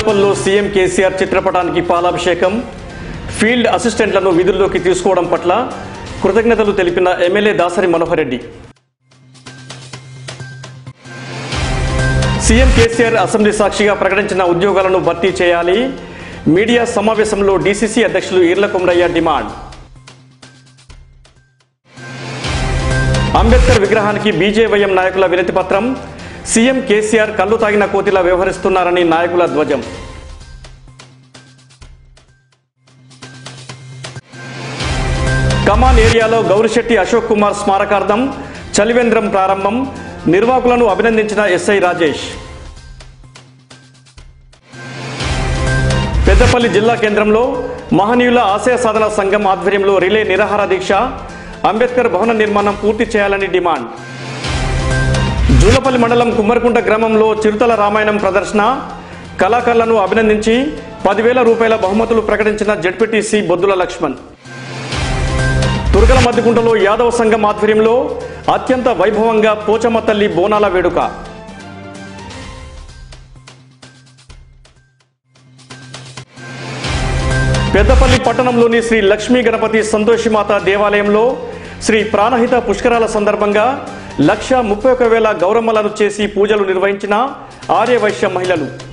జూలపల్లిలో CM KCR చిత్రపటానికి పాలాభిషేకం field అసిస్టెంట్లను విధుల్లోకి తీసుకోవడం పట్ల కృతజ్ఞతలు తెలిపిన MLA Dasari Manohar Reddy CM KCR assembly సాక్షిగా ప్రకటించిన ఉద్యోగాలను భర్తీ చేయాలి మీడియా సమావేశంలో డీసీసీ అధ్యక్షులు ఈర్ల కుమరయ్య డిమాండ్ అంబేద్కర్ విగ్రహానికి బీజేవైఎం నాయకుల వినతి పత్రం సీఎం కేసీఆర్ కళ్ళు తాగిన కోతిలా వ్యవహరిస్తున్నారని నాయకుల ధ్వజం కమాన్ ఏరియాలో గౌరిశెట్టి అశోక్ కుమార్ స్మారకార్థం చలివేంద్రం ప్రారంభం నిర్వాహకులను అభినందించిన ఎస్ఐ రాజేష్ పెద్దపల్లి జిల్లా కేంద్రంలో మహనీయుల ఆశయ సాధన సంఘం ఆధ్వర్యంలో రిలే నిరాహార దీక్ష అంబేద్కర్ భవన నిర్మాణం పూర్తి చేయాలని డిమాండ్ జూలపల్లి మండలం కుమ్మరికుంట గ్రామంలో చిరుతల రామాయణం ప్రదర్శన కళాకారులను అభినందించి పదివేల రూపాయల బహుమతులు ప్రకటించిన జడ్పీటీసీ బొద్దుల లక్ష్మణ్ తురగల మద్దికుంటలో యాదవ సంఘం ఆధ్వర్యంలో అత్యంత వైభవంగా పోచమ్మ తల్లి బోనాల వేడుక పెద్దపల్లి పట్టణంలోని శ్రీ లక్ష్మీ గణపతి సంతోషిమాత దేవాలయంలో శ్రీ ప్రాణహిత పుష్కరాల సందర్భంగా లక్ష ముప్పై ఒక వేల గౌరమ్మలను చేసి పూజలు నిర్వహించిన ఆర్యవైశ్య మహిళలు